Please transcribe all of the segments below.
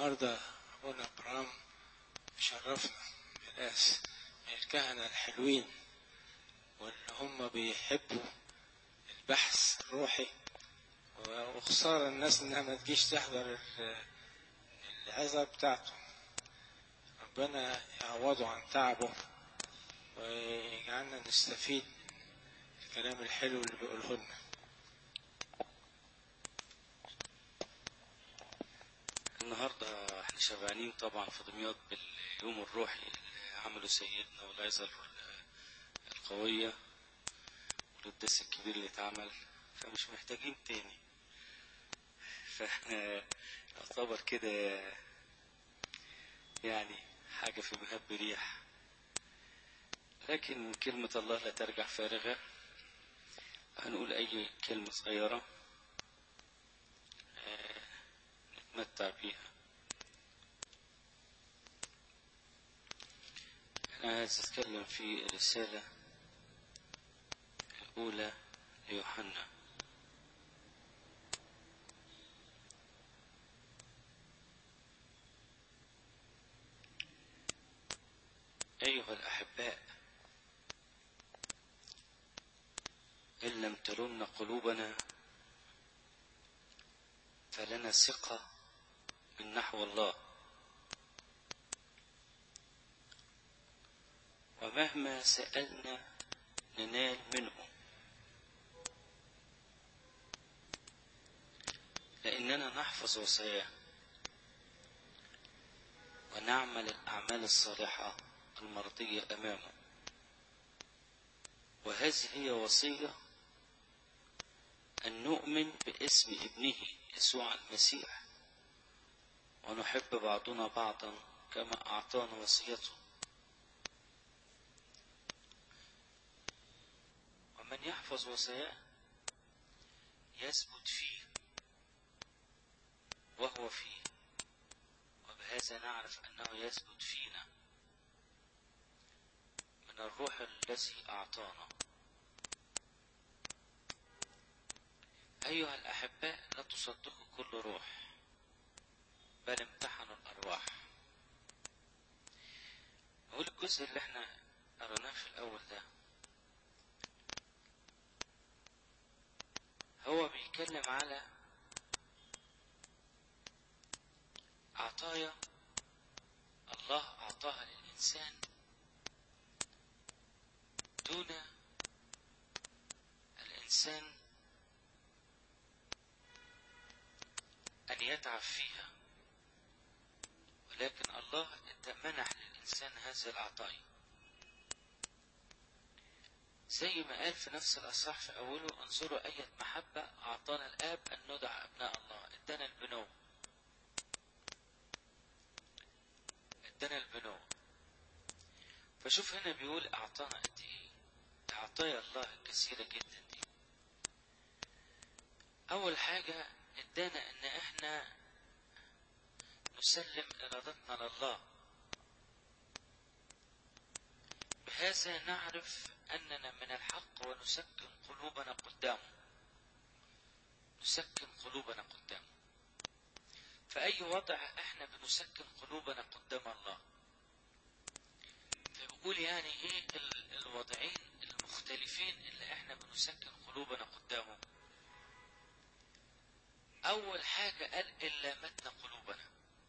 النهاردة أبونا إبرام شرفنا بناس من الكهنة الحلوين واللي هم بيحبوا البحث الروحي وخسارة الناس إنها ما تجيش تحضر العظة بتاعته ربنا يعوضه عن تعبه ويجعلنا نستفيد من الكلام الحلو اللي بيقوله لنا النهاردة احنا شبعانين طبعا في دمياط باليوم الروحي اللي عمله سيدنا والعظة القوية والقداس الكبير اللي اتعمل فمش محتاجين تاني فاحنا يعتبر كده يعني حاجة في مهب ريح لكن كلمة الله لا ترجع فارغة هنقول أي كلمة صغيرة نتمتع بيها أنا عايز أتكلم في الرسالة الأولى ليوحنا أيها الأحباء إن لم تلمن قلوبنا فلنا ثقة من نحو الله ومهما سألنا ننال منه لأننا نحفظ وصاياه ونعمل الأعمال الصالحة المرضية أمامه وهذه هي وصية أن نؤمن باسم ابنه يسوع المسيح ونحب بعضنا بعضا كما أعطانا وصيته ومن يحفظ وصاياه يثبت فيه وهو فيه وبهذا نعرف أنه يثبت فينا من الروح الذي أعطانا أيها الأحباء لا تصدقوا كل روح بل امتحنوا الأرواح نقول الجزء اللي احنا قرأناه في الأول ده هو بيتكلم على عطايا الله أعطاها للإنسان دون الإنسان أن يتعب فيها ولكن الله منح للإنسان هذه العطايا زي ما قال في نفس الأصح في أوله انظروا أية محبة أعطانا الآب أن ندعى أبناء الله ادانا البنو ادانا البنو فشوف هنا بيقول أعطانا قد إيه عطايا الله كثيرة جدا دي أول حاجة ادانا ان احنا نسلم ارادتنا لله بهذا نعرف اننا من الحق ونسكن قلوبنا قدامه نسكن قلوبنا قدامه فأي وضع احنا بنسكن قلوبنا قدام الله فبقول يعني ايه الوضعين المختلفين اللي احنا بنسكن قلوبنا قدامه أول حاجة قال إن لامتنا قلوبنا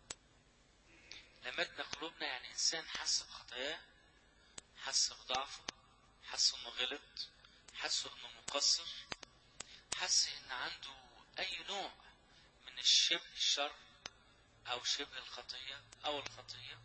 لامتنا قلوبنا يعني إنسان حس بخطاياه حس بضعفه حس إنه غلط حس إنه مقصر حس إن عنده أي نوع من الشبه الشر أو شبه الخطية أو الخطية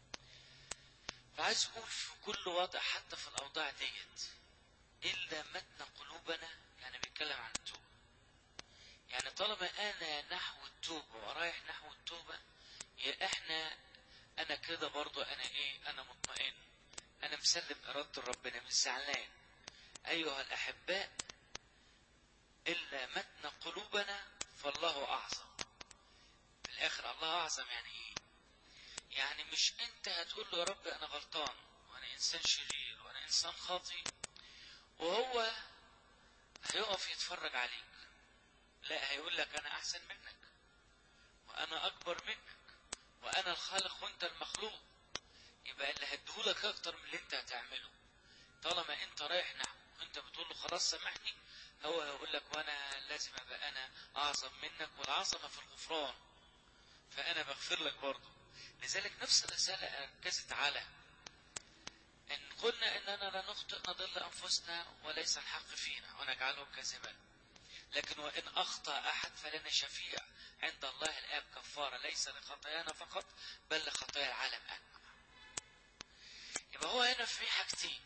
فعايز أقول في كل وضع حتى في الأوضاع ديت إن لامتنا قلوبنا يعني بيتكلم عن التوبة يعني طالما انا نحو التوبة ورايح نحو التوبة يا احنا انا كده برضو انا ايه انا مطمئن انا مسلم ارادة ربنا مش زعلان ايها الاحباء الا متنا قلوبنا فالله اعظم في الاخر الله اعظم يعني ايه يعني مش انت هتقول له يا رب انا غلطان وانا انسان شرير وانا انسان خاطي وهو هيقف يتفرج عليك لا هيقول لك انا احسن منك وانا اكبر منك انا الخالق وانت المخلوق يبقى اللي هديهولك اكتر من اللي انت هتعمله طالما انت رايح نحو وانت بتقول له خلاص سامحني هو هيقول لك وانا لازم ابقى انا اعظم منك والعظمه في الغفران فانا بغفر لك برضه لذلك نفس الرساله ركزت على ان قلنا اننا لا نخطئ نضل انفسنا وليس الحق فينا ونجعله كذبا لكن وان اخطا احد فلنا شفيع عند الله الاب كفاره ليس لخطايانا فقط بل لخطايا العالم اجمع يبقى هو هنا في حاجتين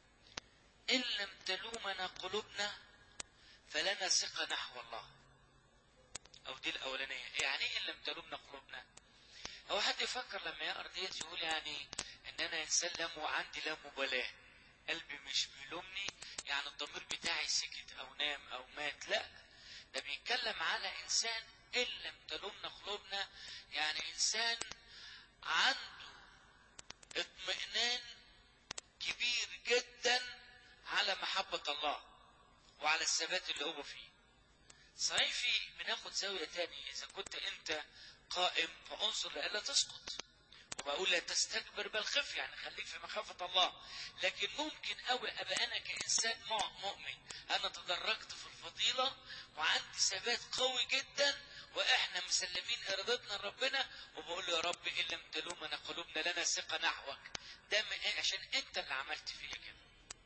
ان لم تلومنا قلوبنا فلنا ثقه نحو الله او دي الاولانيه يعني ايه ان لم تلومنا قلوبنا هو حد يفكر لما يقرا ديت يقول يعني ان انا انسان لا م- عندي لا مبالاه قلبي مش بيلومني يعني الضمير بتاعي سكت او نام او مات لا ده بيتكلم على انسان ان لم تلومنا قلوبنا يعني انسان عنده اطمئنان كبير جدا على محبة الله وعلى الثبات اللي هو فيه صحيح في بناخد زاوية تاني إذا كنت أنت قائم فانظر لئلا تسقط وبقول لا تستكبر بل خف يعني خليك في مخافة الله لكن ممكن أوي أبقى أنا كإنسان مع- مؤمن أنا تدرجت في الفضيلة وعندي ثبات قوي جدا وإحنا مسلمين إرادتنا لربنا وبقول له يا رب إن لم تلومنا قلوبنا لنا ثقة نحوك ده من إيه؟ عشان أنت اللي عملت فيا كده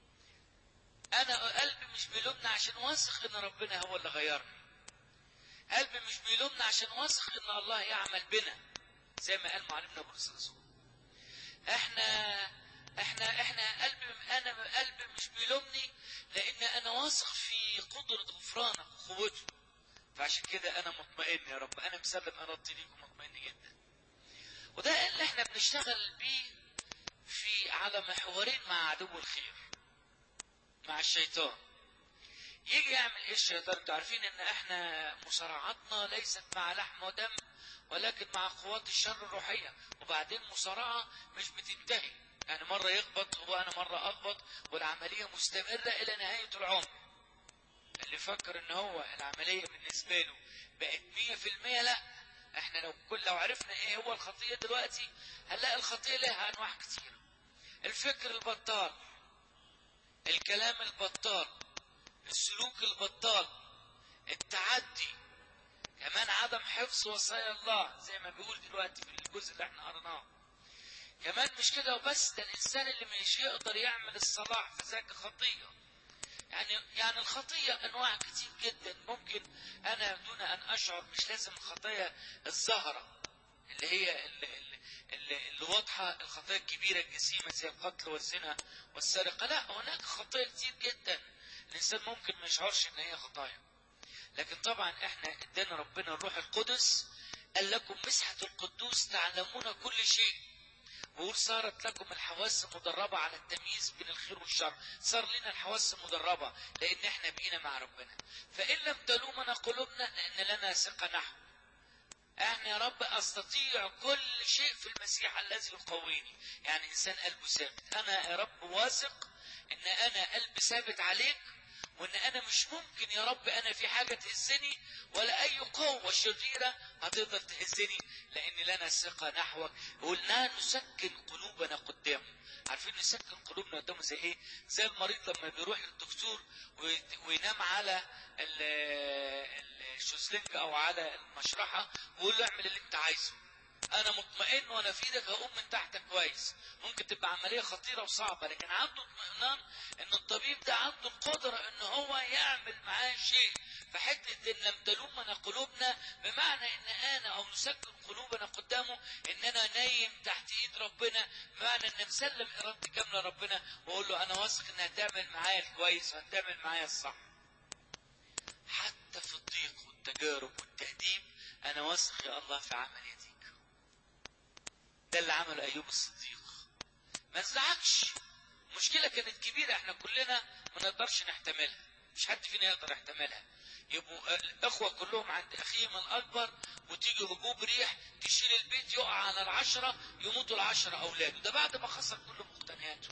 أنا قلبي مش بيلومنا عشان واثق إن ربنا هو اللي غيرني قلبي مش بيلومنا عشان واثق إن الله يعمل بنا زي ما قال معلمنا بولس الرسول احنا احنا احنا قلبي انا قلبي مش بيلومني لان انا واثق في قدرة غفرانك وقوته فعشان كده انا مطمئن يا رب انا مسلم ارادتي ليك ومطمئن جدا وده اللي احنا بنشتغل بيه في على محورين مع عدو الخير مع الشيطان يجي يعمل ايه الشيطان انتوا عارفين ان احنا مصارعتنا ليست مع لحم ودم ولكن مع قوات الشر الروحيه وبعدين مصارعه مش بتنتهي يعني مره يخبط وانا مره اخبط والعمليه مستمره الى نهايه العمر اللي فكر ان هو العمليه بالنسبه له بقت 100% لا احنا لو كل لو عرفنا ايه هو الخطيه دلوقتي هنلاقي الخطيه لها انواع كتير الفكر البطال الكلام البطال السلوك البطال التعدي كمان عدم حفظ وصايا الله زي ما بيقول دلوقتي في الجزء اللي احنا قرناه كمان مش كده وبس ده الانسان اللي مش يقدر يعمل الصلاح في ذاك خطيه يعني يعني الخطيه انواع كتير جدا ممكن انا دون ان اشعر مش لازم الخطايا الظاهره اللي هي اللي, اللي, اللي واضحه الخطايا الكبيره الجسيمه زي القتل والزنا والسرقه لا هناك خطايا كتير جدا الانسان ممكن ما يشعرش ان هي خطايا لكن طبعا احنا ادانا ربنا الروح القدس قال لكم مسحة القدوس تعلمون كل شيء ويقول صارت لكم الحواس مدربة على التمييز بين الخير والشر صار لنا الحواس مدربة لأن احنا بقينا مع ربنا فإن لم تلومنا قلوبنا لأن لنا ثقة نحو احنا يا رب استطيع كل شيء في المسيح الذي يقويني يعني انسان قلبه ثابت انا يا رب واثق ان انا قلبي ثابت عليك وان انا مش ممكن يا رب انا في حاجه تهزني ولا اي قوه شريره هتقدر تهزني لان لنا ثقه نحوك قلنا نسكن قلوبنا قدامه عارفين نسكن قلوبنا قدامه زي ايه زي المريض لما بيروح للدكتور ويت- وينام على ال- ال- الشوزلينج او على المشرحه ويقول له اعمل اللي انت عايزه انا مطمئن وانا في ايدك هقوم من تحت كويس ممكن تبقى عمليه خطيره وصعبه لكن عنده اطمئنان ان الطبيب ده عنده القدره ان هو يعمل معاه شيء فحته ان لم تلومنا قلوبنا بمعنى ان انا او نسكن قلوبنا قدامه ان انا نايم تحت ايد ربنا بمعنى ان مسلم ارادتي كامله لربنا واقول له انا واثق انها هتعمل معايا الكويس وهتعمل معايا الصح حتى في الضيق والتجارب والتأديب انا واثق يا الله في عمل يديك ده اللي عمله ايوب الصديق ما ازعجش مشكله كانت كبيره احنا كلنا ما نقدرش نحتملها مش حد فينا يقدر يحتملها يبقوا الاخوه كلهم عند اخيهم الاكبر وتيجي هجوم ريح تشيل البيت يقع على العشره يموتوا العشره اولاده ده بعد ما خسر كل مقتنياته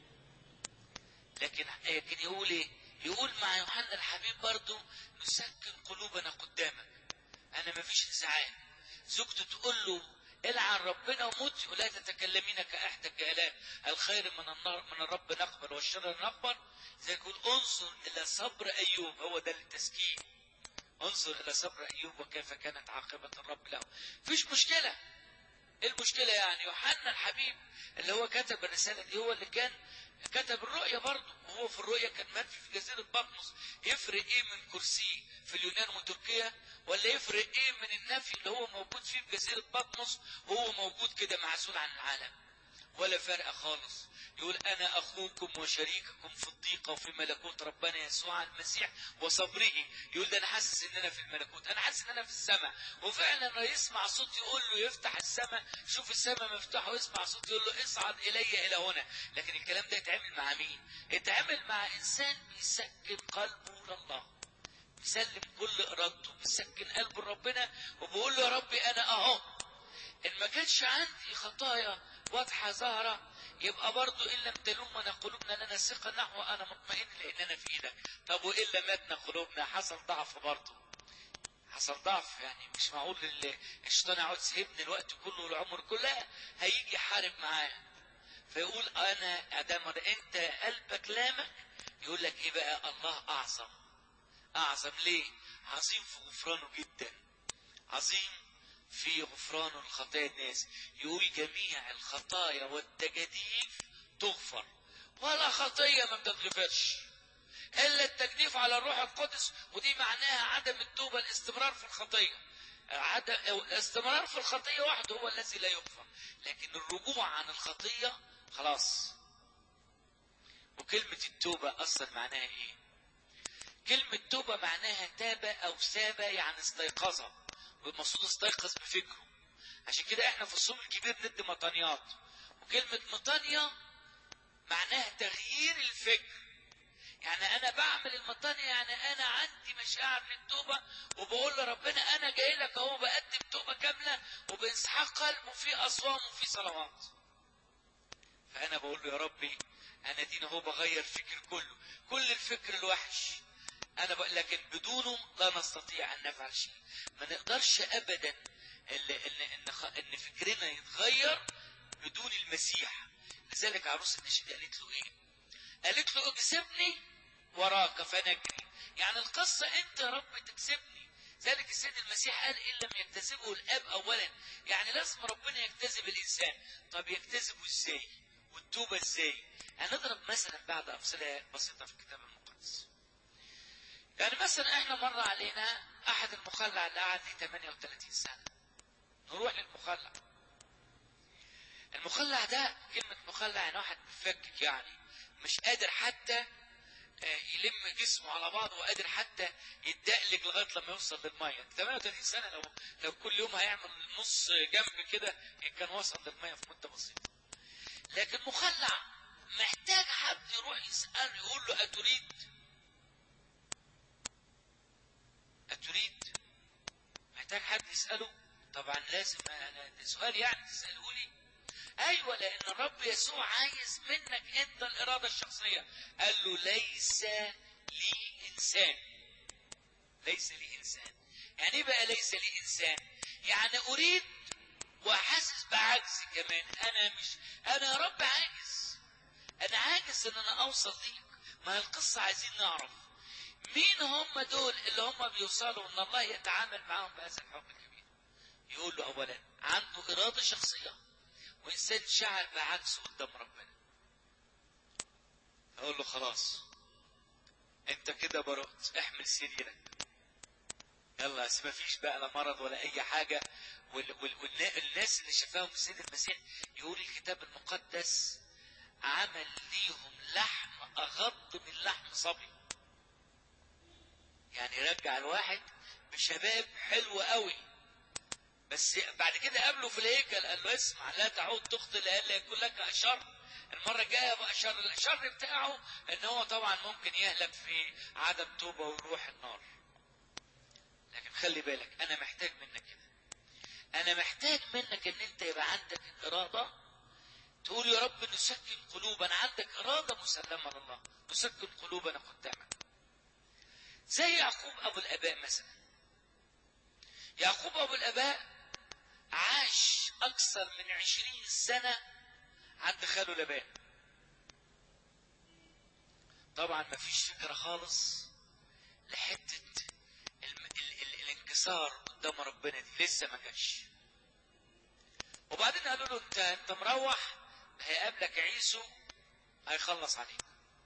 لكن لكن يقول ايه يقول مع يوحنا الحبيب برضو نسكن قلوبنا قدامك انا ما فيش انزعاج زوجته تقول له العن ربنا وموت ولا تتكلمين كاحدى الجهلات الخير من النار من الرب نقبل والشر نقبل زي يقول انظر الى صبر ايوب هو ده التسكين انظر الى صبر ايوب وكيف كانت عاقبه الرب له مفيش مشكله ايه المشكله يعني يوحنا الحبيب اللي هو كتب الرساله دي هو اللي كان كتب الرؤيا برضه وهو في الرؤيا كان منفي في جزيره بطمس يفرق ايه من كرسي في اليونان وتركيا ولا يفرق ايه من النفي اللي هو موجود فيه في جزيره بطمس وهو موجود كده معزول عن العالم ولا فرق خالص يقول انا اخوكم وشريككم في الضيقه وفي ملكوت ربنا يسوع المسيح وصبره يقول ده انا حاسس ان انا في الملكوت انا حاسس ان انا في السماء وفعلا يسمع صوت يقول له يفتح السماء شوف السماء مفتوحه ويسمع صوت يقول له اصعد الي الى هنا لكن الكلام ده يتعمل مع مين يتعمل مع انسان بيسكن قلبه لله بيسلم كل ارادته بيسكن قلبه لربنا وبيقول له يا ربي انا اهو ان ما كانش عندي خطايا واضحه ظاهره يبقى برضو ان لم تلومنا قلوبنا لنا ثقه نحو انا مطمئن لاننا في ايدك طب والا ماتنا قلوبنا حصل ضعف برضو حصل ضعف يعني مش معقول ال- الشيطان يقعد سيبني الوقت كله والعمر كلها هيجي يحارب معايا فيقول انا ادام انت قلبك لامك يقول لك ايه بقى الله اعظم اعظم ليه عظيم في غفرانه جدا عظيم في غفران الخطايا الناس يقول جميع الخطايا والتجاديف تغفر ولا خطية ما بتتغفرش إلا التجديف على الروح القدس ودي معناها عدم التوبة الاستمرار في الخطية عدم الاستمرار في الخطية وحده هو الذي لا يغفر لكن الرجوع عن الخطية خلاص وكلمة التوبة أصلا معناها إيه؟ كلمة توبة معناها تاب أو ساب يعني استيقظ والمقصود استيقظ بفكره عشان كده احنا في الصوم الكبير ندي مطانيات وكلمة مطانية معناها تغيير الفكر يعني انا بعمل المطانية يعني انا عندي مشاعر للتوبة وبقول لربنا انا جاي لك اهو بقدم توبة كاملة وبانسحاق قلب وفي اصوام وفي صلوات فانا بقول له يا ربي انا دين اهو بغير فكر كله كل الفكر الوحش انا بقول لكن بدونه لا نستطيع ان نفعل شيء ما نقدرش ابدا ان ان ان, خ- إن فكرنا يتغير بدون المسيح لذلك عروس النشيد قالت له ايه قالت له اكسبني وراك فنجري يعني القصة انت يا رب تكسبني ذلك السيد المسيح قال ان لم يكتسبه الاب اولا يعني لازم ربنا يجتذب الانسان طب يجتذبه ازاي والتوبة ازاي هنضرب مثلا بعض امثله بسيطة في الكتاب المقدس يعني مثلا احنا مر علينا احد المخلع اللي قعد لي 38 سنة نروح للمخلع المخلع ده كلمة مخلع يعني واحد مفكك يعني مش قادر حتى آه، يلم جسمه على بعضه وقادر حتى يتدقلج لغايه لما يوصل للميه 38 سنه لو لو كل يوم هيعمل نص جنب كده كان وصل للميه في مده بسيطه لكن مخلع محتاج حد يروح يسأله يقول له أتريد أتريد محتاج حد يسأله طبعا لازم أنا ده سؤال يعني تسأله لي أيوة لأن الرب يسوع عايز منك أنت الإرادة الشخصية قال له ليس لي إنسان ليس لي إنسان يعني إيه بقى ليس لي إنسان يعني أريد وحاسس بعجز كمان أنا مش أنا يا رب عاجز أنا عاجز إن أنا أوصل ليك ما هي القصة عايزين نعرف مين هم دول اللي هم بيوصلوا ان الله يتعامل معاهم بهذا الحب الكبير يقول له اولا عنده اراده شخصيه وانسان شعر بعكسه قدام ربنا اقول له خلاص انت كده برؤت احمل سريرك يلا بس ما فيش بقى لا مرض ولا اي حاجه وال- وال- والنا- والناس اللي شافاهم السيد المسيح يقول الكتاب المقدس عمل ليهم لحم اغض من لحم صبي يعني يرجع الواحد بشباب حلو قوي بس بعد كده قابله في الهيكل قال له اسمع لا تعود تخطئ لئلا يكون لك شر المرة الجاية بقى شر الشر بتاعه ان هو طبعا ممكن يهلك في عدم توبة ويروح النار لكن خلي بالك انا محتاج منك كده انا محتاج منك ان انت يبقى عندك الارادة تقول يا رب نسكن قلوبنا عندك ارادة مسلمة لله نسكن قلوبنا قدامك زي يعقوب ابو الاباء مثلا يعقوب ابو الاباء عاش أكثر من عشرين سنة عند خاله لبان طبعا ما فيش فكرة خالص لحتة الم... ال... ال... الانكسار قدام ربنا دي لسه ما جاش وبعدين قالوا له انت انت مروح هيقابلك عيسو هيخلص عليك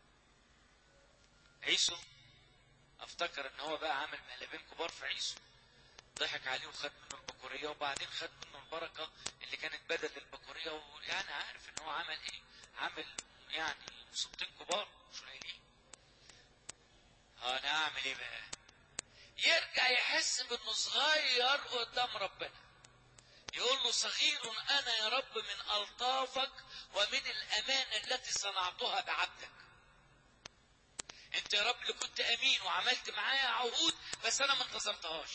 عيسو افتكر ان هو بقى عامل مقلبين كبار في عيسو ضحك عليه وخد منه البكوريه وبعدين خد منه البركه اللي كانت بدل البكوريه ويعني عارف ان هو عمل ايه عمل يعني مصيبتين كبار مش قليلين انا اعمل ايه بقى يرجع يحس بانه صغير قدام ربنا يقول له صغير انا يا رب من الطافك ومن الامانه التي صنعتها بعبدك انت يا رب اللي كنت امين وعملت معايا عهود بس انا ما انتظرتهاش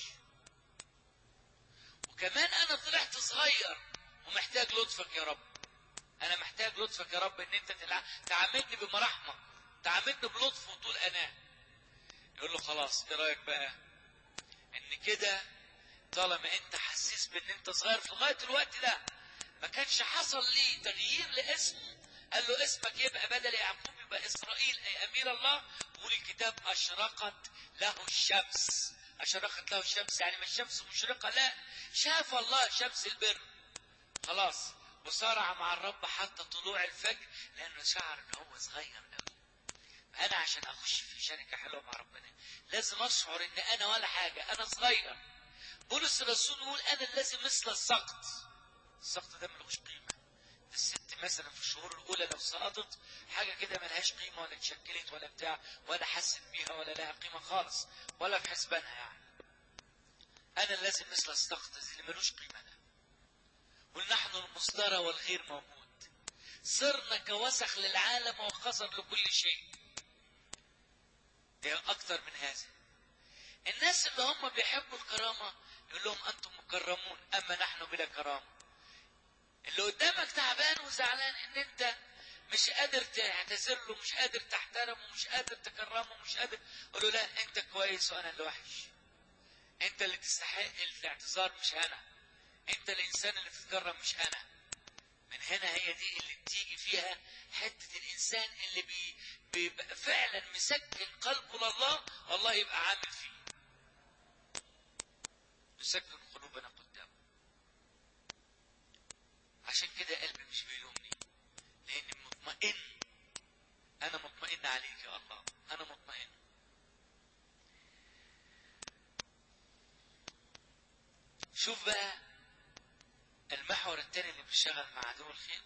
وكمان انا طلعت صغير ومحتاج لطفك يا رب انا محتاج لطفك يا رب ان انت تلع... تعاملني بمراحمك تعاملني بلطف وطول اناه يقول له خلاص ايه رايك بقى ان كده طالما انت حسيس بان انت صغير في لغايه الوقت ده ما كانش حصل لي تغيير لاسمه قال له اسمك يبقى بدل يعقوب يبقى اسرائيل اي امير الله يقول الكتاب اشرقت له الشمس اشرقت له الشمس يعني ما الشمس مشرقه لا شاف الله شمس البر خلاص وصارع مع الرب حتى طلوع الفجر لانه شعر ان هو صغير قوي انا عشان اخش في شركه حلوه مع ربنا لازم اشعر ان انا ولا حاجه انا صغير بولس الرسول يقول انا الذي مثل السقط السقط ده ملوش قيمه الست مثلا في الشهور الاولى لو سقطت حاجه كده ملهاش قيمه ولا اتشكلت ولا بتاع ولا حست بيها ولا لها قيمه خالص ولا في حسبانها يعني انا الذي مثل السقط اللي ملوش قيمه ده ونحن المصدرة والغير موجود صرنا كوسخ للعالم وخزر لكل شيء ده اكتر من هذا الناس اللي هم بيحبوا الكرامة يقول لهم انتم مكرمون اما نحن بلا كرامة اللي قدامك تعبان وزعلان ان انت مش قادر تعتذر له مش قادر تحترمه مش قادر تكرمه مش قادر قول له لا انت كويس وانا اللي وحش انت اللي تستحق الاعتذار مش انا انت الانسان اللي تتكرم مش انا من هنا هي دي اللي بتيجي فيها حتة الانسان اللي بي بيبقى فعلا مسكن قلبه لله الله يبقى عامل فيه يسكن قلوبنا قدامه عشان كده قلبي مش بيلومني لاني مطمئن انا مطمئن عليك يا الله انا مطمئن شوف بقى المحور التاني اللي بيشتغل مع عدو الخير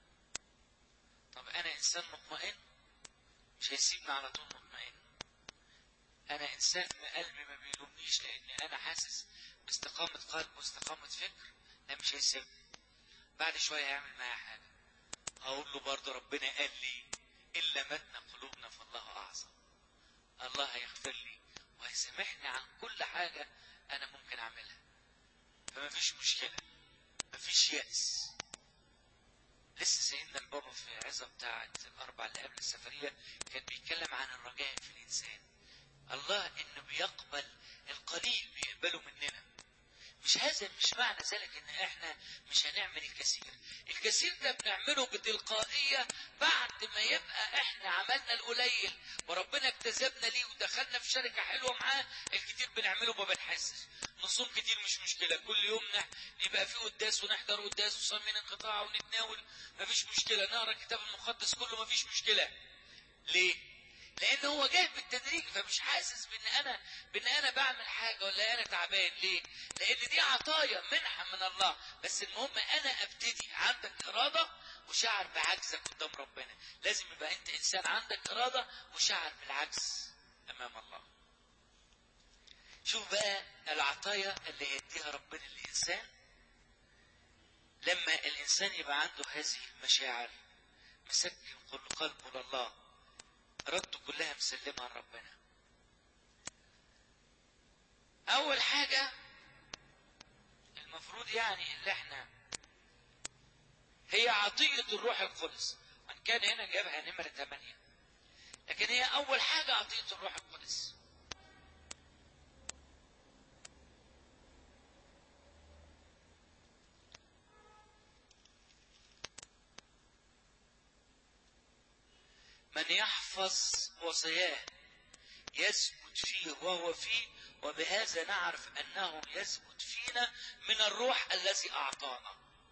طب انا انسان مطمئن مش هيسيبني على طول مطمئن انا انسان ما قلبي ما بيلومنيش لاني انا حاسس باستقامة قلب واستقامة فكر لا مش هيسيبني بعد شوية هيعمل معايا حاجة هقول له برضه ربنا قال لي إلا متنا قلوبنا فالله أعظم الله هيغفر لي وهيسامحني عن كل حاجة أنا ممكن أعملها فما فيش مشكلة ما فيش يأس لسه سيدنا البابا في عظة بتاعة الأربع اللي قبل السفرية كان بيتكلم عن الرجاء في الإنسان الله إنه بيقبل القليل بيقبله مننا مش هذا مش معنى ذلك ان احنا مش هنعمل الكثير الكثير ده بنعمله بتلقائية بعد ما يبقى احنا عملنا القليل وربنا اجتذبنا ليه ودخلنا في شركة حلوة معاه الكتير بنعمله ما بنحسش نصوم كتير مش مشكلة كل يوم نح... يبقى في قداس ونحضر قداس وصامين انقطاع ونتناول مفيش مشكلة نقرا الكتاب المقدس كله مفيش مشكلة ليه؟ لان هو جاي بالتدريج فمش حاسس بان انا بان انا بعمل حاجه ولا انا تعبان ليه لان دي عطايا منحه من الله بس المهم انا ابتدي عندك اراده وشعر بعجزك قدام ربنا لازم يبقى انت انسان عندك اراده وشعر بالعجز امام الله شوف بقى العطايا اللي يديها ربنا للانسان لما الانسان يبقى عنده هذه المشاعر مسكن قلبه لله ارادته كلها مسلمها لربنا اول حاجة المفروض يعني اللي احنا هي عطية الروح القدس وان كان هنا جابها نمرة ثمانية لكن هي اول حاجة عطية الروح القدس من يحفظ وصاياه يثبت فيه وهو فيه وبهذا نعرف انه يثبت فينا من الروح الذي اعطانا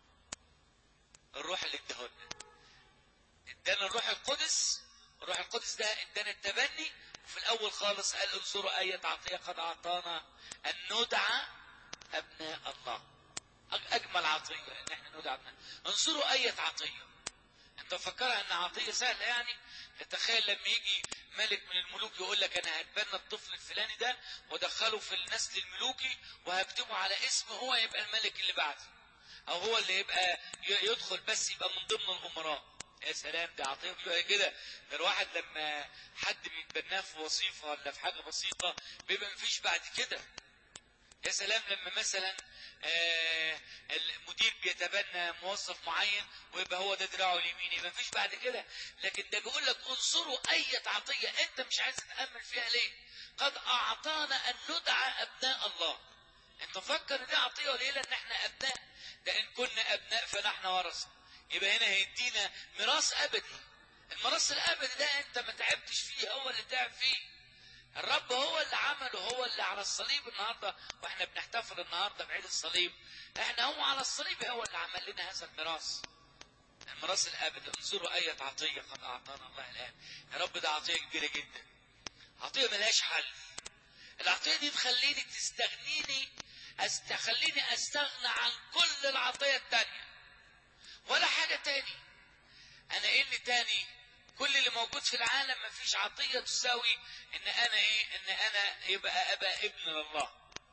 الروح اللي اداهولنا ادانا الروح القدس الروح القدس ده ادانا التبني وفي الاول خالص قال انظروا اية عطية قد اعطانا ان ندعى ابناء الله أج- اجمل عطية ان احنا ندعى ابناء انظروا اية عطية انت فكرها ان عطية سهلة يعني تخيل لما يجي ملك من الملوك يقول لك انا هتبنى الطفل الفلاني ده وادخله في النسل الملوكي وهكتبه على اسم هو يبقى الملك اللي بعدي او هو اللي يبقى ي- يدخل بس يبقى من ضمن الامراء يا سلام ده عطيه بيبقى كده ده الواحد لما حد بيتبناه في وظيفه ولا في حاجه بسيطه بيبقى مفيش بعد كده يا سلام لما مثلا آه، المدير بيتبنى موظف معين ويبقى هو ده دراعه اليمين يبقى مفيش بعد كده لكن ده بيقول لك انصروا اي عطيه انت مش عايز تتامل فيها ليه؟ قد اعطانا ان ندعى ابناء الله انت مفكر ان دي عطيه قليله ان احنا ابناء ده ان كنا ابناء فنحن ورثه يبقى هنا هيدينا ميراث ابدي الميراث الابدي ده انت ما تعبتش فيه هو اللي تعب فيه الرب هو اللي عمله هو اللي على الصليب النهارده واحنا بنحتفل النهارده بعيد الصليب احنا هو على الصليب هو اللي عمل لنا هذا الميراث الميراث الابدي انظروا اية عطية قد اعطانا الله الان يا رب ده عطية كبيرة جدا عطية ملهاش حل العطية دي تخليني تستغنيني أست... تخليني استغنى عن كل العطية التانية ولا حاجة تاني انا ايه اللي تاني كل اللي موجود في العالم مفيش عطية تساوي ان انا ايه ان انا يبقى ابقى ابن لله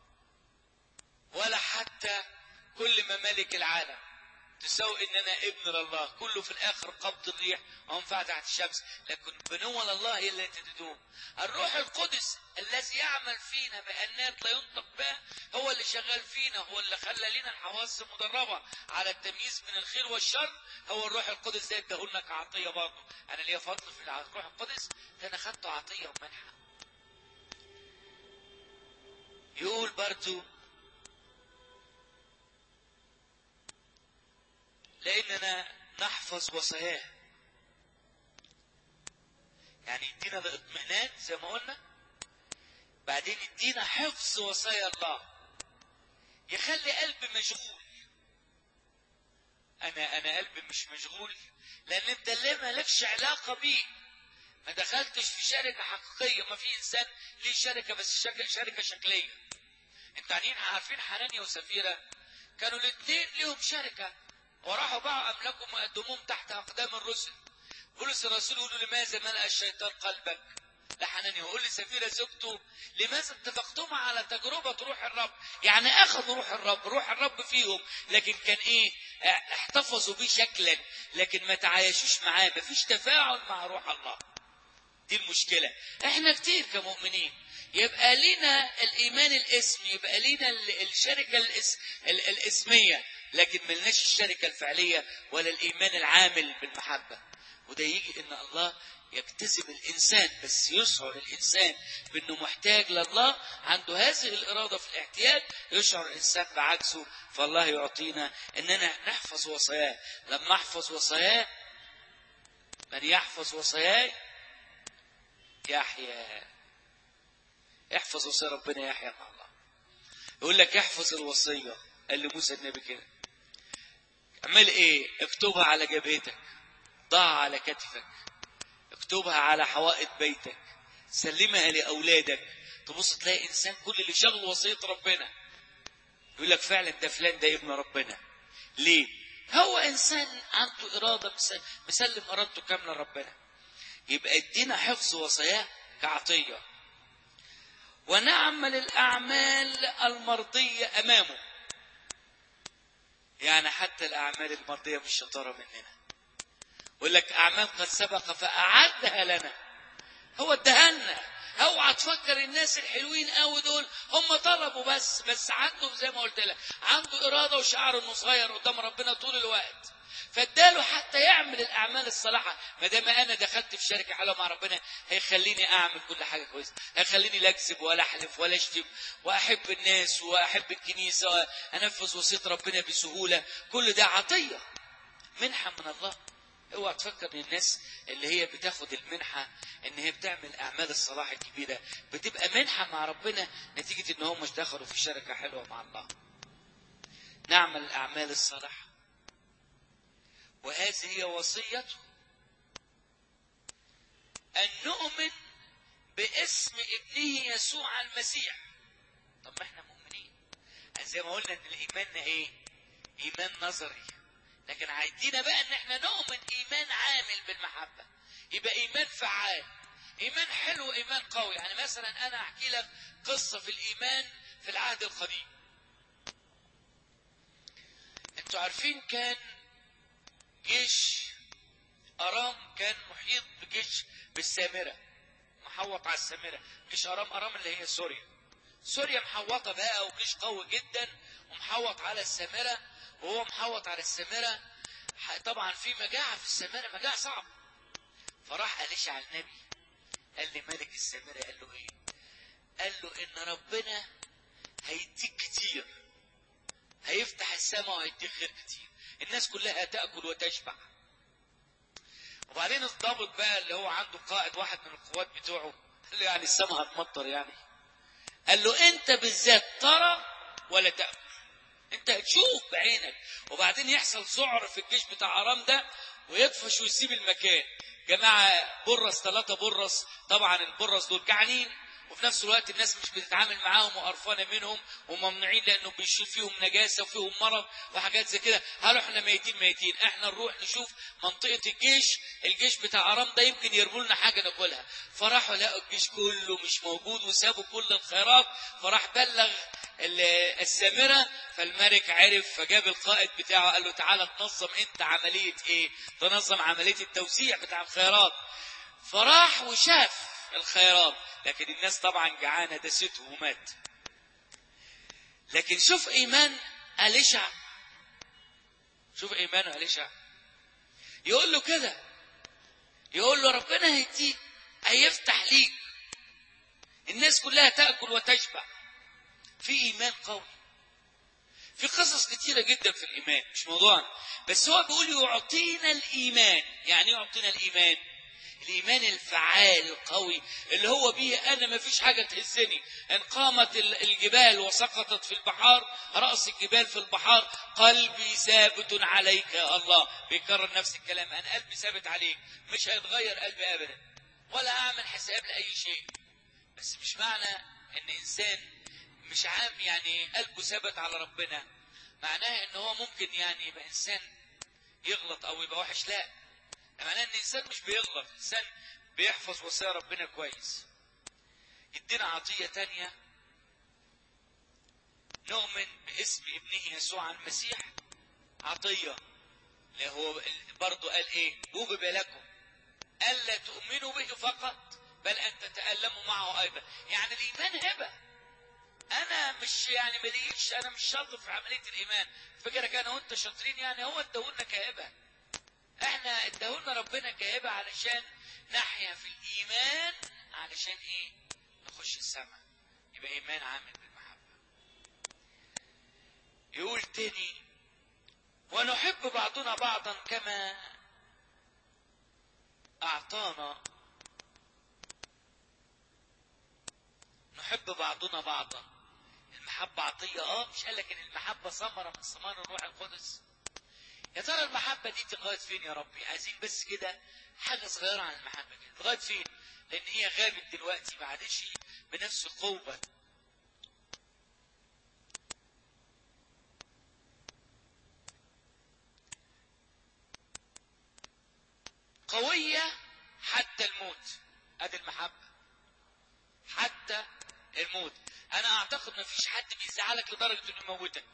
ولا حتى كل ممالك العالم تساوي ان انا ابن لله كله في الاخر قبض الريح وانفع تحت الشمس لكن بنوة لله هي التي تدوم الروح القدس الذي يعمل فينا بأنات لا ينطق بها هو اللي شغال فينا هو اللي خلى لنا الحواس مدربة على التمييز من الخير والشر هو الروح القدس ده اداهولنا كعطية برضه انا ليا فضل في الروح القدس ده انا خدته عطية ومنحة يقول برضه لاننا نحفظ وصاياه يعني يدينا الاطمئنان زي ما قلنا بعدين يدينا حفظ وصايا الله يخلي قلبي مشغول انا انا قلبي مش مشغول لان انت اللي مالكش علاقه بيه ما دخلتش في شركه حقيقيه ما في انسان ليه شركه بس شك- شركه شكليه انت عارفين عارفين حنانيا وسفيره كانوا الاثنين ليهم شركه وراحوا باعوا املاكهم وقدموهم تحت اقدام الرسل بولس الرسول يقول له لماذا ملأ الشيطان قلبك لحنانيا يقول لسفيرة زوجته لماذا اتفقتما على تجربة روح الرب يعني اخذوا روح الرب روح الرب فيهم لكن كان ايه اه، احتفظوا بيه شكلا لكن ما تعايشوش معاه ما فيش تفاعل مع روح الله دي المشكلة احنا كتير كمؤمنين يبقى لينا الايمان الاسمي يبقى لينا ال- الشركة الاس ال- الاسمية لكن ملناش الشركة الفعلية ولا الايمان العامل بالمحبة وده يجي ان الله يجتذب الانسان بس يشعر الانسان بانه محتاج لله عنده هذه الاراده في الاحتياج يشعر الانسان بعجزه فالله يعطينا اننا نحفظ وصاياه لما احفظ وصاياه من يحفظ وصاياي يحيى احفظ وصايا ربنا يحيى مع الله يقول لك احفظ الوصيه قال لموسى النبي كده اعمل ايه اكتبها على جبهتك ضعها على كتفك اكتبها على حوائط بيتك سلمها لاولادك تبص تلاقي انسان كل اللي شغله وصيه ربنا يقول لك فعلا ده فلان ده ابن ربنا ليه هو انسان عنده اراده مس- مسلم ارادته كامله لربنا يبقى ادينا حفظ وصاياه كعطيه ونعمل الاعمال المرضيه امامه يعني حتى الاعمال المرضيه مش شطاره مننا يقول لك اعمال قد سبق فاعدها لنا هو اداها لنا اوعى تفكر الناس الحلوين قوي دول هم طلبوا بس بس عندهم زي ما قلت لك عنده اراده وشعر انه صغير قدام ربنا طول الوقت فاداله حتى يعمل الاعمال الصالحه ما دام انا دخلت في شركه حلوه مع ربنا هيخليني اعمل كل حاجه كويسه هيخليني لا اكذب ولا احلف ولا اشتم واحب الناس واحب الكنيسه وانفذ وصيه ربنا بسهوله كل ده عطيه منحه من الله اوعى تفكر ان الناس اللي هي بتاخد المنحة ان هي بتعمل اعمال الصلاح الكبيرة بتبقى منحة مع ربنا نتيجة ان هم مش دخلوا في شركة حلوة مع الله نعمل الاعمال الصالحة وهذه هي وصيته ان نؤمن باسم ابنه يسوع المسيح طب ما احنا مؤمنين زي ما قلنا ان الايمان ايه ايمان نظري لكن عايزين بقى ان احنا نؤمن ايمان عامل بالمحبه يبقى ايمان فعال ايمان حلو ايمان قوي يعني مثلا انا احكي لك قصه في الايمان في العهد القديم انتوا عارفين كان جيش ارام كان محيط بجيش بالسامره محوط على السامره جيش ارام ارام اللي هي سوريا سوريا محوطه بقى وجيش قوي جدا ومحوط على السامره وهو محوط على السامره طبعا في مجاعه في السامره مجاعه صعبه فراح أليش على النبي قال لي ملك السامره قال له ايه قال له ان ربنا هيديك كتير هيفتح السماء وهيديك خير كتير الناس كلها تاكل وتشبع وبعدين الضابط بقى اللي هو عنده قائد واحد من القوات بتوعه قال له يعني السماء هتمطر يعني قال له انت بالذات ترى ولا تأكل انت هتشوف بعينك وبعدين يحصل سعر في الجيش بتاع ارام ده ويطفش ويسيب المكان جماعة برص ثلاثة برص طبعا البرص دول جعانين وفي نفس الوقت الناس مش بتتعامل معاهم وقرفانة منهم وممنوعين لأنه بيشوف فيهم نجاسة وفيهم مرض وحاجات زي كده قالوا احنا ميتين ميتين احنا نروح نشوف منطقة الجيش الجيش بتاع أرام ده يمكن يرموا لنا حاجة ناكلها فراحوا لقوا الجيش كله مش موجود وسابوا كل الخيرات فراح بلغ السامرة فالملك عرف فجاب القائد بتاعه قال له تعالى تنظم انت عملية ايه تنظم عملية التوسيع بتاع الخيرات فراح وشاف الخيرات لكن الناس طبعا جعانة دسته ومات لكن شوف ايمان أليشع شوف ايمان أليشع يقول له كده يقول له ربنا هيديك هيفتح ليك الناس كلها تأكل وتشبع في ايمان قوي في قصص كتيرة جدا في الإيمان مش موضوعنا بس هو بيقول يعطينا الإيمان يعني يعطينا الإيمان الإيمان الفعال القوي اللي هو به أنا ما فيش حاجة تهزني إن قامت الجبال وسقطت في البحار رأس الجبال في البحار قلبي ثابت عليك يا الله بيكرر نفس الكلام أنا قلبي ثابت عليك مش هيتغير قلبي أبدا ولا أعمل حساب لأي شيء بس مش معنى إن إنسان مش عام يعني قلبه ثابت على ربنا معناه ان هو ممكن يعني يبقى انسان يغلط او يبقى وحش لا معناه ان الانسان مش بيغلط انسان بيحفظ وصايا ربنا كويس يدينا عطية تانية نؤمن باسم ابنه يسوع المسيح عطية اللي هو برضه قال ايه وجب لكم ألا تؤمنوا به فقط بل أن تتألموا معه أيضا يعني الإيمان هبة انا مش يعني ماليش انا مش شاطر في عمليه الايمان فكرك انا وانت شاطرين يعني هو اداهولنا كهبه احنا اداهولنا ربنا كهبه علشان نحيا في الايمان علشان ايه نخش السماء يبقى ايمان عامل بالمحبه يقول تاني ونحب بعضنا بعضا كما اعطانا نحب بعضنا بعضا المحبة عطية اه مش قال لك ان المحبة ثمرة من ثمار الروح القدس يا ترى المحبة دي لغاية فين يا ربي عايزين بس كده حاجة صغيرة عن المحبة كده لغاية فين لان هي غابت دلوقتي ما عادش بنفس القوة قوية حتى الموت ادي المحبة حتى الموت انا اعتقد ما فيش حد بيزعلك لدرجة انه يموتك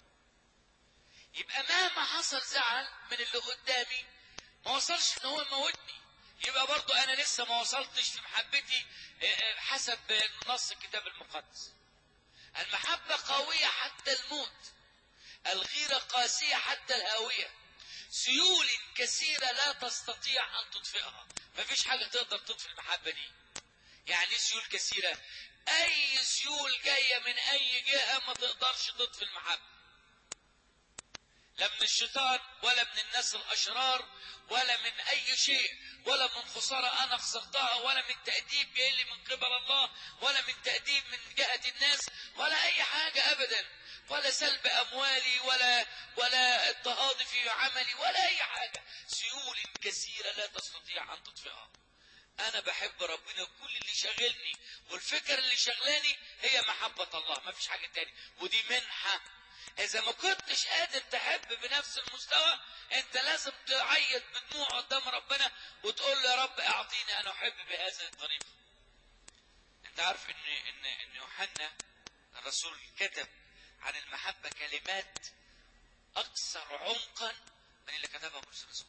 يبقى مهما حصل زعل من اللي قدامي ما وصلش ان هو يموتني يبقى برضو انا لسه ما وصلتش في محبتي حسب نص الكتاب المقدس المحبة قوية حتى الموت الغيرة قاسية حتى الهاوية سيول كثيرة لا تستطيع أن تطفئها ما فيش حاجة تقدر تطفي المحبة دي يعني سيول كثيرة أي سيول جاية من أي جهة ما تقدرش تطفي المحبة لا من الشيطان ولا من الناس الاشرار ولا من اي شيء ولا من خساره انا خسرتها ولا من تاديب جاي لي من قبل الله ولا من تاديب من جهه الناس ولا اي حاجه ابدا ولا سلب اموالي ولا ولا اضطهاد في عملي ولا اي حاجه سيول كثيره لا تستطيع ان تطفئها انا بحب ربنا كل اللي شاغلني والفكر اللي شغلاني هي محبه الله ما فيش حاجه تاني ودي منحه اذا ما كنتش قادر تحب بنفس المستوى انت لازم تعيط بدموع قدام ربنا وتقول له يا رب اعطيني ان احب بهذه الطريقه انت عارف ان ان ان يوحنا الرسول كتب عن المحبه كلمات اكثر عمقا من اللي كتبها بولس الرسول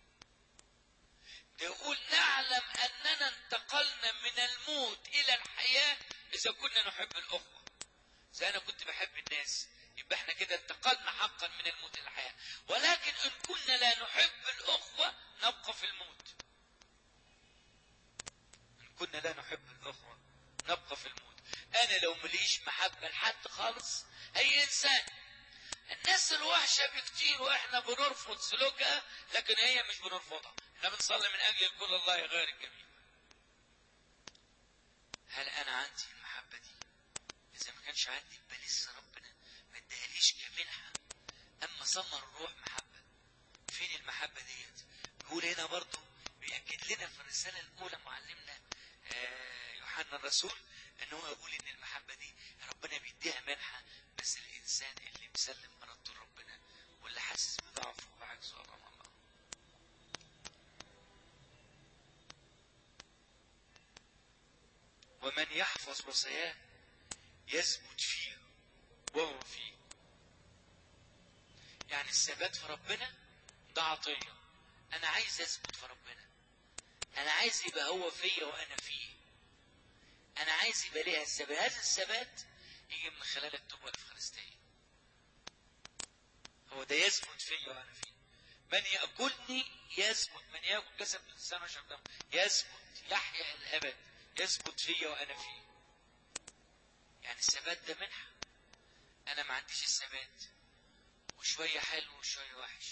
ده يقول نعلم اننا انتقلنا من الموت الى الحياه اذا كنا نحب الاخوه زي انا كنت بحب الناس يبقى احنا كده انتقلنا حقا من الموت الى الحياه ولكن ان كنا لا نحب الاخوه نبقى في الموت ان كنا لا نحب الاخوه نبقى في الموت انا لو مليش محبه لحد خالص اي انسان الناس الوحشه بكتير واحنا بنرفض سلوكها لكن هي مش بنرفضها احنا بنصلي من اجل الكل الله يغير الجميع هل انا عندي المحبه دي اذا ما كانش عندي يبقى لسه ربنا ما اداهاليش كاملها اما ثمر الروح محبه فين المحبه ديت بيقول هنا برضو بيأكد لنا في الرساله الاولى معلمنا آه، يوحنا الرسول ان هو يقول ان المحبه دي ربنا بيديها منحه بس الانسان اللي مسلم ارادته لربنا واللي حاسس بضعفه وعجزه امام الله ومن يحفظ وصاياه يثبت فيه وهو فيه يعني الثبات في ربنا ده عطية أنا عايز أثبت في ربنا أنا عايز يبقى هو فيا وأنا فيه أنا عايز يبقى ليها الثبات هذا الثبات يجي من خلال التوبة الأفخارستية هو ده يثبت فيا وأنا فيه من يأكلني يثبت من يأكل جسد الإنسان ويشرب دم يثبت يحيا الأبد يثبت فيا وأنا فيه يعني الثبات ده منحة أنا ما عنديش الثبات وشوية حلو وشوية وحش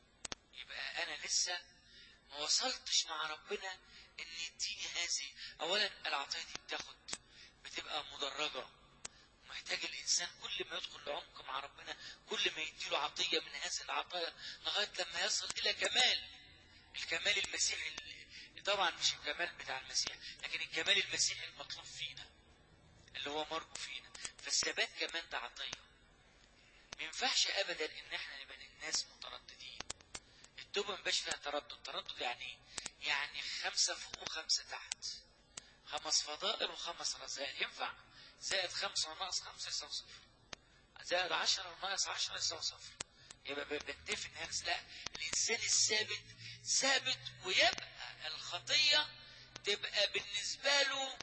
يبقى أنا لسه ما وصلتش مع ربنا إن يديني هذه أولا العطية دي بتاخد بتبقى مدرجة محتاج الإنسان كل ما يدخل لعمق مع ربنا كل ما يديله عطية من هذه العطايا لغاية لما يصل إلى كمال الكمال المسيحي اللي- طبعا مش الكمال بتاع المسيح لكن الكمال المسيحي المطلوب فينا اللي هو مرجو فينا فالثبات كمان ده عطيه ما ينفعش ابدا ان احنا نبقى الناس مترددين التوبه ما يبقاش فيها تردد تردد يعني إيه؟ يعني خمسه فوق وخمسه تحت خمس فضائل وخمس رذائل ينفع زائد خمسه وناقص خمسه يساوي صفر زائد عشرة وناقص عشرة يساوي صفر يبقى ب- بنتفق ان هذا- لا الانسان الثابت ثابت ويبقى الخطيه تبقى بالنسبه له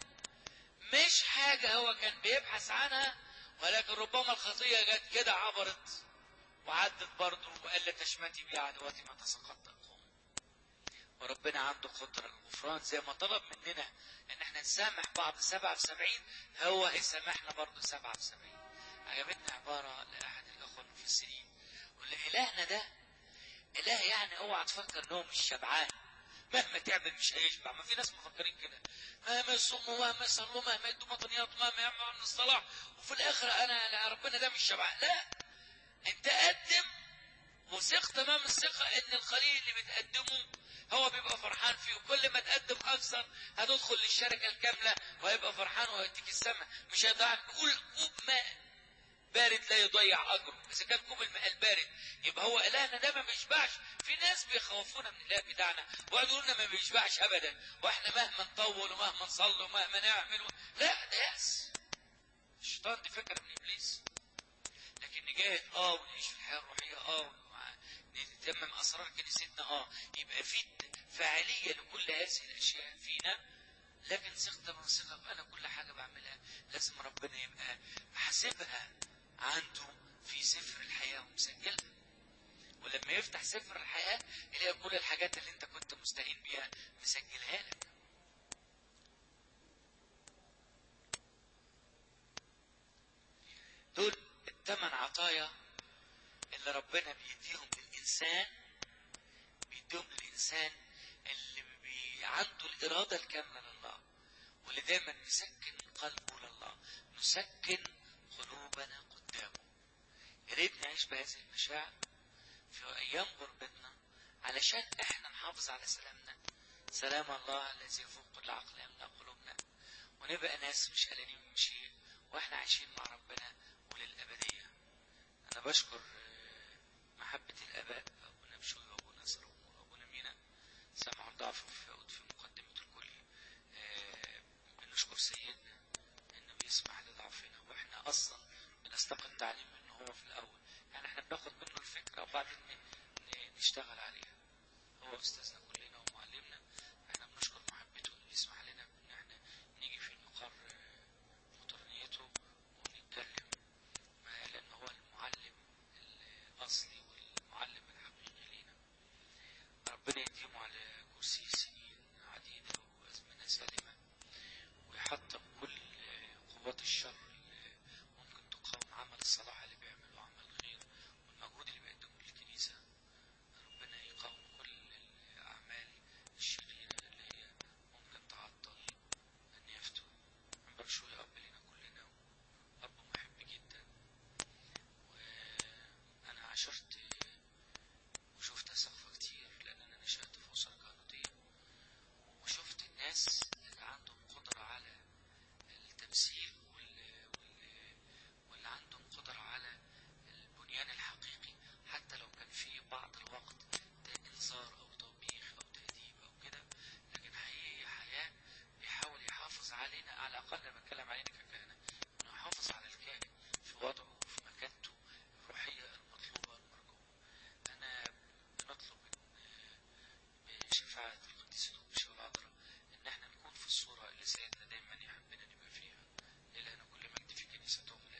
مش حاجة هو كان بيبحث عنها ولكن ربما الخطية جت كده عبرت وعدت برضه وقال لا تشمتي بي عدواتي ما تسقطت القوم وربنا عنده قدرة للغفران زي ما طلب مننا ان احنا نسامح بعض سبعة في سبعين هو هيسامحنا برضه سبعة في سبعين عجبتني عبارة لأحد الأخوة المفسرين يقول إلهنا ده إله يعني اوعى تفكر ان هو مش شبعان مهما تعمل مش هيشبع ما في ناس مفكرين كده مهما يصوموا مهما يصلوا مهما يدوا مطنيات مهما يعملوا من الصلاح وفي الاخر انا لا ربنا ده مش شبعان لا انت قدم وثق تمام الثقة ان القليل اللي بتقدمه هو بيبقى فرحان فيه وكل ما تقدم اكثر هتدخل للشركة الكاملة وهيبقى فرحان وهيديك السماء مش هيضيعك كل كوب ماء بارد لا يضيع اجره اذا كان كوب الماء البارد يبقى هو الهنا ده ما بيشبعش في ناس بيخوفونا من الاله بتاعنا ويقعدوا يقولوا لنا ما بيشبعش ابدا واحنا مهما نطول ومهما نصلي ومهما نعمل و... لا ده يأس الشيطان دي فكره من ابليس لكن نجاهد اه ونعيش في الحياه الروحيه اه ومع- نتمم اسرار كنيستنا اه يبقى في فاعليه لكل هذه الاشياء فينا لكن ثقة من ثقة أنا كل حاجة بعملها لازم ربنا يبقى حاسبها عنده في سفر الحياة ومسجلها ولما يفتح سفر الحياة يلاقي كل الحاجات اللي انت كنت مستهين بيها مسجلها لك دول الثمان عطايا اللي ربنا بيديهم للإنسان بيديهم للإنسان اللي بي عنده الإرادة الكاملة لله واللي دايما مسكن قلبه لله نسكن قلوبنا قدامه يا ريت نعيش بهذه المشاعر في أيام غربتنا علشان احنا نحافظ على سلامنا سلام الله الذي يفوق كل عقل يملأ قلوبنا ونبقى ناس مش قلقانين من شيء واحنا عايشين مع ربنا وللأبدية أنا بشكر آه، محبة الآباء أبونا بشوي وأبونا سرور وأبونا مينا سمعوا الضعف وفاؤد في مقدمة الكل آه، بنشكر سيدنا إنه بيسمح لضعفنا وإحنا أصلا بنستقي التعليم منه هو في الأول يعني إحنا بناخد منه الفكرة وبعدين ن- ن- نشتغل عليها هو أستاذنا كلنا ومعلمنا إحنا بنشكر محبته إنه يسمح لنا إن إحنا نيجي في مقر آه، مطرنيته ونتكلم ما- لأن هو المعلم الأصلي والمعلم الحقيقي لينا ربنا يديمه على كرسي سنين عديدة وأزمنة سالمة ويحطم كل قوات الشر اللي ممكن تقاوم عمل الصلاح اللي بيعمله عمل الخير والمجهود اللي بيقدمه للكنيسة ربنا يقاوم كل الأعمال الشريرة اللي هي ممكن تعطل النيافته عمر شو يا أب لنا كلنا أب محب جدا وأنا عاشرت وشفت أسقفة كتير لأن أنا نشأت في أسرة كهنوتية وشفت الناس اللي عندهم قدرة على التمثيل وال... وال... واللي عندهم قدرة على البنيان الحقيقي حتى لو كان في بعض الوقت ده إنذار أو توبيخ أو تأديب أو كده لكن حقيقي حياة بيحاول يحافظ علينا على الأقل أنا بتكلم علينا ككهنة إنه يحافظ على الكاهن في وضعه وفي مكانته الروحية المطلوبة المرجوة أنا بنطلب إن بشفاعة القديس القدس والعذراء إن احنا نكون في الصورة اللي سيدنا دايما يحبنا نبقى فيها إلهنا كل مجد في كنيسته من